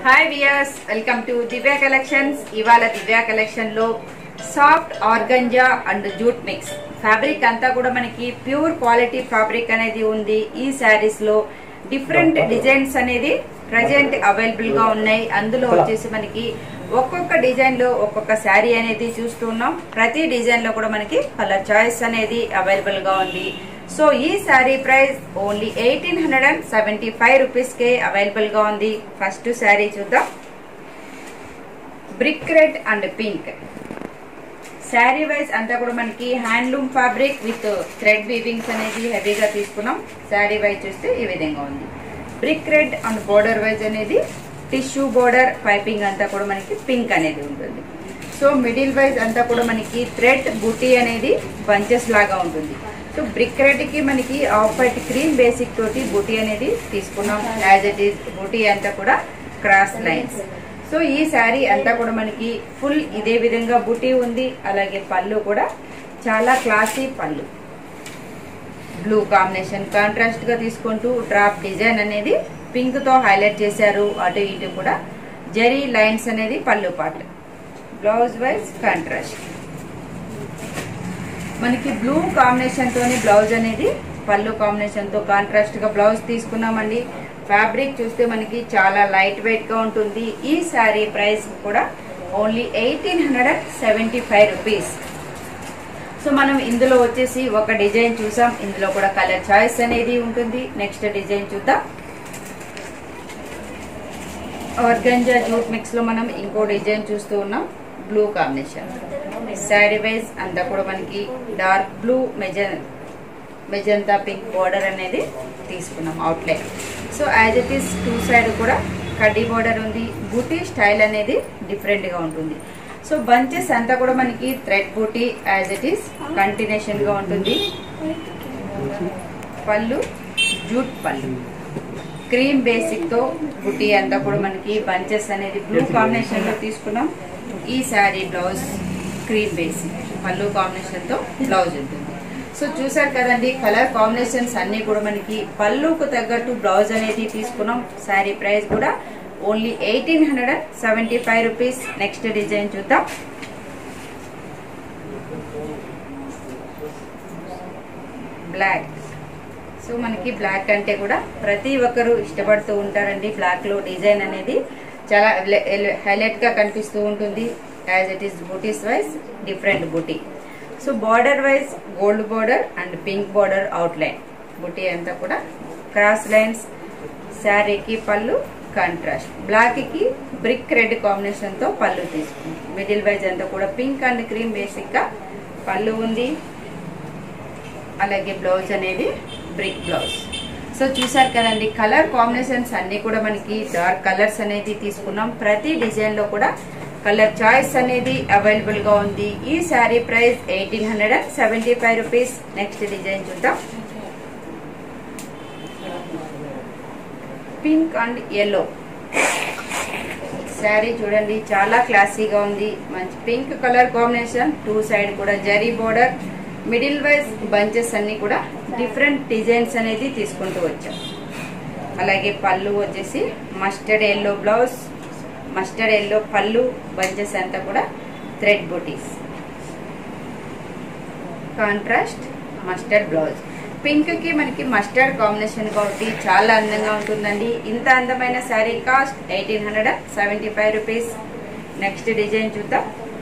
hi viewers welcome to Divya collections ఇవాళ Divya collection లో soft organza and jute mix fabric అంతా కూడా మనకి ప్యూర్ క్వాలిటీ ఫ్యాబ్రిక్ అనేది ఉంది ఈ శారీస్ లో డిఫరెంట్ డిజైన్స్ అనేది ప్రజెంట్ అవైలబుల్ గా ఉన్నాయి అందులో వచ్చేసి మనకి ఒక్కొక్క డిజైన్ లో ఒక్కొక్క శారీ అనేది చూస్తున్నాం ప్రతి డిజైన్ లో కూడా మనకి కలర్ చాయిస్ అనేది అవైలబుల్ గా ఉంది సో ఈ saree price only eighteen hundred and seventy five rupees కే అవైలబుల్ గా ఉంది ఫస్ట్ శారీ చూద్దాం brick red and pink saree wise అంతా కూడా మనకి handloom fabric with thread weavings అనేది హెవీగా తీసుకున్నాం శారీ వైజ్ చూస్తే ఈ విధంగా ఉంది brick red and border wise అనేది టిష్యూ బోర్డర్ పైపింగ్ అంతా కూడా మనకి పింక్ అనేది ఉంటుంది సో మిడిల్ వైజ్ అంతా కూడా మనకి థ్రెడ్ బుటీ అనేది బంచెస్ లాగా ఉంటుంది సో బ్రిక్ రెడ్ కి మనకి ఆఫ్ వైట్ క్రీమ్ బేసిక్ తోటి బుటీ అనేది తీసుకున్నాం యాజ్ ఇట్ ఈస్ బుటీ అంతా కూడా క్రాస్ లైన్స్ సో ఈ శారీ అంతా కూడా మనకి ఫుల్ ఇదే విధంగా బుటీ ఉంది అలాగే పళ్ళు కూడా చాలా క్లాసీ పళ్ళు బ్లూ కాంబినేషన్ కాంట్రాస్ట్ గా తీసుకుంటూ డ్రాప్ డిజైన్ అనేది పింక్ తో హైలైట్ చేశారు అటు ఇటు కూడా జరీ లైన్స్ అనేది pallu part blouse wise contrast మనకి బ్లూ కాంబినేషన్ తోని బ్లౌజ్ అనేది పళ్ళు కాంబినేషన్ తో కాంట్రాస్ట్ గా బ్లౌజ్ తీసుకున్నామండి ఫ్యాబ్రిక్ చూస్తే మనకి చాలా లైట్ వెయిట్ గా ఉంటుంది ఈ శారీ ప్రైస్ కూడా only eighteen hundred and seventy five rupees so మనం ఇందులో వచ్చేసి ఒక డిజైన్ చూసాం ఇందులో కూడా కలర్ చాయిస్ అనేది ఉంటుంది నెక్స్ట్ డిజైన్ చూద్దాం ఆర్గంజా జూట్ మిక్స్ లో మనం ఇంకో డిజైన్ చూస్తూ ఉన్నాం బ్లూ కాంబినేషన్ శారీ వైజ్ అంతా కూడా మనకి డార్క్ బ్లూ మెజన్ మెజంతా పింక్ బోర్డర్ అనేది తీసుకున్నాం outline so as it is two side కూడా కడ్డీ బోర్డర్ ఉంది బూటీ స్టైల్ అనేది డిఫరెంట్ గా ఉంటుంది సో బంచెస్ అంతా కూడా మనకి thread booti as it is continuation గా ఉంటుంది పళ్ళు జూట్ పళ్ళు క్రీమ్ బేసిక్ తో బుటీ అంతా కూడా మనకి బంచెస్ అనేది బ్లూ కాంబినేషన్ లో తీసుకున్నాం ఈ saree blouse cream basic pallu combination తో బ్లౌజ్ ఉంటుంది సో చూసారు కదండి కలర్ కాంబినేషన్స్ అన్ని కూడా మనకి పళ్ళుకు తగ్గట్టు బ్లౌజ్ అనేది తీసుకున్నాం శారీ ప్రైస్ కూడా only eighteen hundred and seventy five rupees next design చూద్దాం బ్లాక్ సో మనకి బ్లాక్ అంటే కూడా ప్రతి ఒక్కరు ఇష్టపడుతూ ఉంటారండి బ్లాక్ లో డిజైన్ అనేది చాలా హైలైట్ గా కనిపిస్తూ ఉంటుంది as it is bootis wise different booti so border wise gold border and pink border outline booti అంతా కూడా క్రాస్ లైన్స్ శారీకి పళ్ళు కాంట్రాస్ట్ బ్లాక్ కి బ్రిక్ రెడ్ కాంబినేషన్ తో పళ్ళు తీసుకుంది మిడిల్ వైజ్ అంతా కూడా పింక్ అండ్ క్రీమ్ బేసిక్ గా పళ్ళు ఉంది అలాగే బ్లౌజ్ అనేది బ్రిక్ బ్లౌజ్ సో చూసారు కదండి కలర్ కాంబినేషన్స్ అన్ని కూడా మనకి డార్క్ కలర్స్ అనేది తీసుకున్నాం ప్రతి డిజైన్ లో కూడా కలర్ చాయిస్ అనేది అవైలబుల్ గా ఉంది ఈ saree price eighteen hundred and seventy five rupees next design చూద్దాం పింక్ అండ్ ఎల్లో శారీ చూడండి చాలా క్లాసీగా ఉంది మంచి pink colour combination two side కూడా zari border middle wise bunches అన్ని కూడా డిఫరెంట్ డిజైన్స్ అనేది తీసుకుంటూ వచ్చాం అలాగే పళ్ళు వచ్చేసి mustard yellow blouse mustard yellow pallu bunches అంతా కూడా thread bootis contrast mustard blouse pink కి మనకి మస్టర్డ్ కాంబినేషన్ కాబట్టి చాలా అందంగా ఉంటుందండి ఇంత అందమైన saree cost eighteen hundred seventy five rupees next design చూద్దాం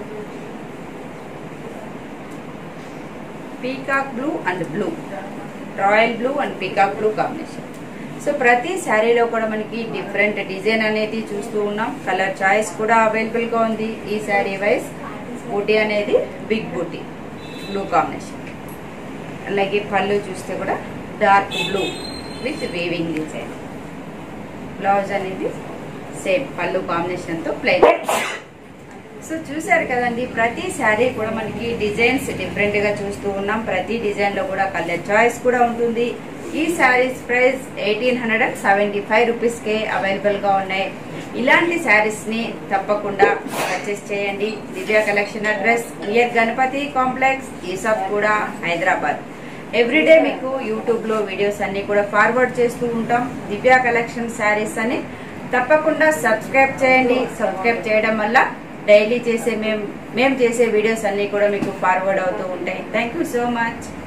peacock blue and blue royal blue and peacock blue combination so ప్రతి శారీలో కూడా మనకి డిఫరెంట్ డిజైన్ అనేది చూస్తూ ఉన్నాం కలర్ చాయిస్ కూడా అవైలబుల్ గా ఉంది ఈ శారీ వైజ్ బూటీ అనేది బిగ్ బూటీ బ్లూ కాంబినేషన్ అలాగే పళ్ళు చూస్తే కూడా dark blue with weaving design blouse అనేది సేమ్ పళ్ళు కాంబినేషన్ తో ప్లెయిన్ సో చూసారు కదండి ప్రతి శారీ కూడా మనకి డిజైన్స్ డిఫరెంట్ గా చూస్తూ ఉన్నాం ప్రతి డిజైన్ లో కూడా కలర్ చాయిస్ కూడా ఉంటుంది ఈ sarees price eighteen hundred and seventy five rupees కే అవైలబుల్ గా ఉన్నాయి ఇలాంటి శారీస్ ని తప్పకుండా పర్చేస్ చేయండి Divya collection address near Ganapathi complex ఈసఫ్ కూడా హైదరాబాద్ ఎవ్రీడే మీకు యూట్యూబ్ లో వీడియోస్ అన్ని కూడా ఫార్వర్డ్ చేస్తూ ఉంటాం దివ్య కలెక్షన్ శారీస్ అని తప్పకుండా సబ్స్క్రైబ్ చేయండి సబ్స్క్రైబ్ చేయడం వల్ల డైలీ చేసే మేము మేము చేసే వీడియోస్ అన్నీ కూడా మీకు ఫార్వర్డ్ అవుతూ ఉంటాయి థ్యాంక్ యూ సో మచ్